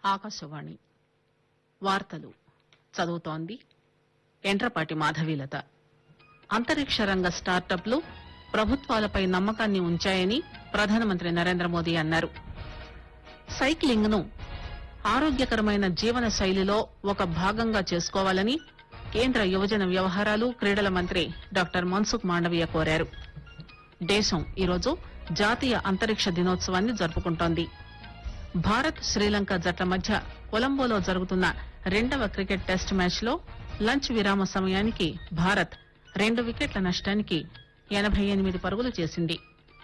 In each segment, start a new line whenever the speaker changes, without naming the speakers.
ఆకాశవాణి వార్తలు చదువుతోంది ఎంట్రపాటి మాధవీలత అంతరిక్ష రంగ స్టార్టప్లు ప్రభుత్వాలపై నమ్మకాన్ని ఉంచాయని ప్రధానమంత్రి నరేంద్ర మోదీ అన్నారు సైక్లింగ్ ను ఆరోగ్యకరమైన జీవన శైలిలో ఒక భాగంగా చేసుకోవాలని కేంద్ర యువజన వ్యవహారాలు క్రీడల మంత్రి డాక్టర్ మన్సుఖ్ మాండవీయ కోరారు దేశం ఈరోజు జాతీయ అంతరిక్ష దినోత్సవాన్ని జరుపుకుంటోంది భారత్ శ్రీలంక జట్ల మధ్య కొలంబోలో జరుగుతున్న రెండవ క్రికెట్ టెస్ట్ మ్యాచ్ లో లంచ్ విరామ సమయానికి భారత్ రెండు వికెట్ల నష్టానికి ఎనబై ఎనిమిది పరుగులు చేసింది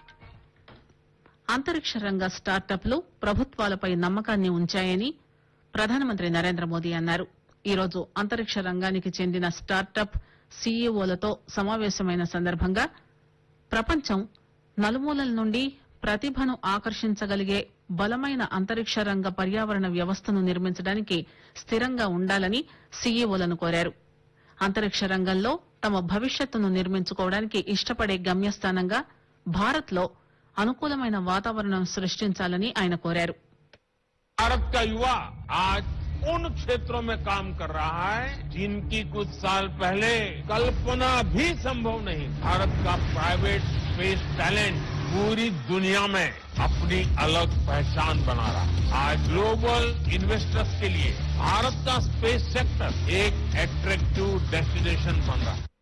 అంతరిక్ష రంగ స్టార్టప్లు ప్రభుత్వాలపై నమ్మకాన్ని ఉంచాయని ప్రధానమంత్రి నరేంద్ర మోదీ అన్నారు ఈరోజు అంతరిక్ష రంగానికి చెందిన స్టార్టప్ సీఈఓలతో సమావేశమైన సందర్భంగా ప్రపంచం నలుమూలల నుండి ప్రతిభను ఆకర్షించగలిగే బలమైన అంతరిక్ష రంగ పర్యావరణ వ్యవస్థను నిర్మించడానికి స్థిరంగా ఉండాలని సీఈఓలను కోరారు అంతరిక్ష రంగంలో తమ భవిష్యత్తును నిర్మించుకోవడానికి ఇష్టపడే గమ్యస్థానంగా భారత్ లో అనుకూలమైన వాతావరణం సృష్టించాలని ఆయన కోరారు
भारत का युवा आज उन क्षेत्रों में काम कर रहा है जिनकी कुछ साल पहले कल्पना भी संभव नहीं भारत का प्राइवेट स्पेस टैलेंट पूरी दुनिया में अपनी अलग पहचान बना रहा है आज ग्लोबल इन्वेस्टर्स के लिए भारत का स्पेस सेक्टर एक अट्रैक्टिव डेस्टिनेशन बन रहा है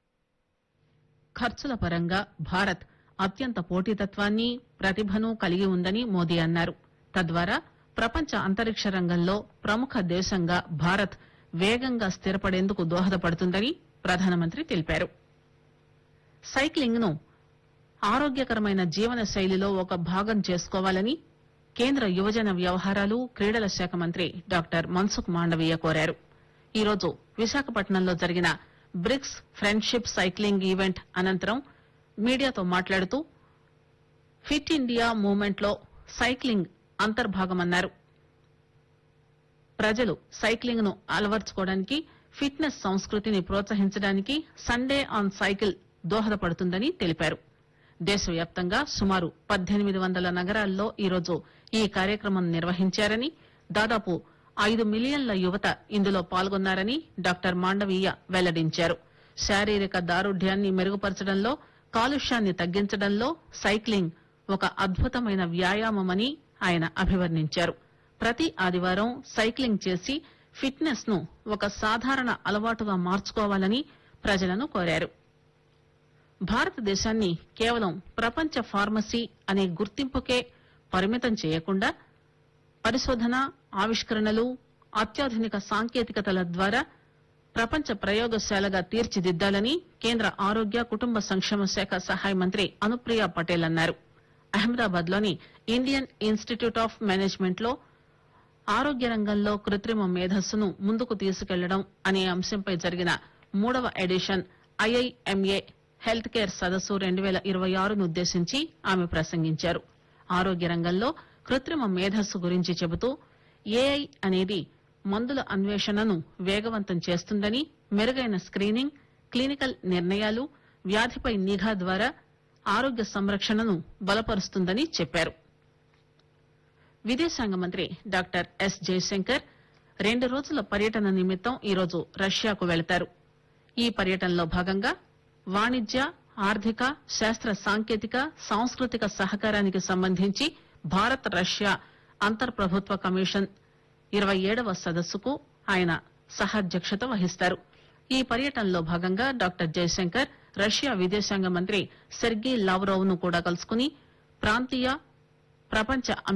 ఖర్చుల పరంగా భారత్ అత్యంత పోటీతత్వాన్ని ప్రతిభను కలిగి ఉందని మోదీ అన్నారు తద్వారా ప్రపంచ అంతరిక్ష రంగంలో ప్రముఖ దేశంగా భారత్ వేగంగా స్థిరపడేందుకు దోహదపడుతుందని ప్రధానమంత్రి తెలిపారు సైక్లింగ్ ను ఆరోగ్యకరమైన జీవన శైలిలో ఒక భాగం చేసుకోవాలని కేంద్ర యువజన వ్యవహారాలు క్రీడల శాఖ మంత్రి డాక్టర్ మన్సుఖ్ మాండవీయ కోరారు ఈరోజు విశాఖపట్నంలో జరిగిన బ్రిక్స్ ఫ్రెండ్షిప్ సైక్లింగ్ ఈవెంట్ అనంతరం మీడియాతో మాట్లాడుతూ ఫిట్ ఇండియా మూవ్మెంట్ లో సైక్లింగ్ అంతర్భాగమన్నారు ప్రజలు సైక్లింగ్ ను అలవర్చుకోవడానికి ఫిట్నెస్ సంస్కృతిని ప్రోత్సహించడానికి సండే ఆన్ సైకిల్ దోహదపడుతుందని తెలిపారు దేశవ్యాప్తంగా సుమారు పద్దెనిమిది వందల నగరాల్లో ఈరోజు ఈ కార్యక్రమం నిర్వహించారని దాదాపు ఐదు మిలియన్ల యువత ఇందులో పాల్గొన్నారని డాక్టర్ మాండవీయ వెల్లడించారు శారీరక దారుఢ్యాన్ని మెరుగుపరచడంలో కాలుష్యాన్ని తగ్గించడంలో సైక్లింగ్ ఒక అద్భుతమైన వ్యాయామమని ఆయన అభివర్ణించారు ప్రతి ఆదివారం సైక్లింగ్ చేసి ఫిట్నెస్ ను ఒక సాధారణ అలవాటుగా మార్చుకోవాలని ప్రజలను కోరారు భారతదేశాన్ని కేవలం ప్రపంచ ఫార్మసీ అనే గుర్తింపుకే పరిమితం చేయకుండా పరిశోధన ఆవిష్కరణలు అత్యాధునిక సాంకేతికతల ద్వారా ప్రపంచ ప్రయోగశాలగా తీర్చిదిద్దాలని కేంద్ర ఆరోగ్య కుటుంబ సంక్షేమ శాఖ సహాయ మంత్రి అనుప్రియ పటేల్ అన్నారు అహ్మదాబాద్ లోని ఇండియన్ ఇన్స్టిట్యూట్ ఆఫ్ మేనేజ్మెంట్ లో ఆరోగ్య రంగంలో కృత్రిమ మేధస్సును ముందుకు తీసుకెళ్లడం అనే అంశంపై జరిగిన మూడవ ఎడిషన్ ఐఐఎంఏ హెల్త్ కేర్ సదస్సు రెండు పేల ఇరవై ఆరును ఉద్దేశించి ఆమె ప్రసంగించారు ఆరోగ్య రంగంలో కృత్రిమ మేధస్సు గురించి చెబుతూ ఏఐ అనేది మందుల అన్వేషణను వేగవంతం చేస్తుందని మెరుగైన స్క్రీనింగ్ క్లినికల్ నిర్ణయాలు వ్యాధిపై నిఘా ద్వారా ఆరోగ్య సంరక్షణను బలపరుస్తుందని చెప్పారు విదేశాంగ మంత్రి డాక్టర్ ఎస్ జయశంకర్ రెండు రోజుల పర్యటన నిమిత్తం ఈరోజు రష్యాకు వెళతారు ఈ పర్యటనలో భాగంగా వాణిజ్య ఆర్థిక శాస్త్ర సాంకేతిక సాంస్కృతిక సహకారానికి సంబంధించి భారత్ రష్యా అంతర్ ప్రభుత్వ కమిషన్ ఇరవై ఏడవ సదస్సుకు ఆయన సహాధ్యక్షత వహిస్తారు ఈ పర్యటనలో భాగంగా డాక్టర్ జయశంకర్ రష్యా విదేశాంగ మంత్రి సెర్గీ లావ్రోవ్ ను కూడా కలుసుకుని ప్రాంతీయ ప్రపంచ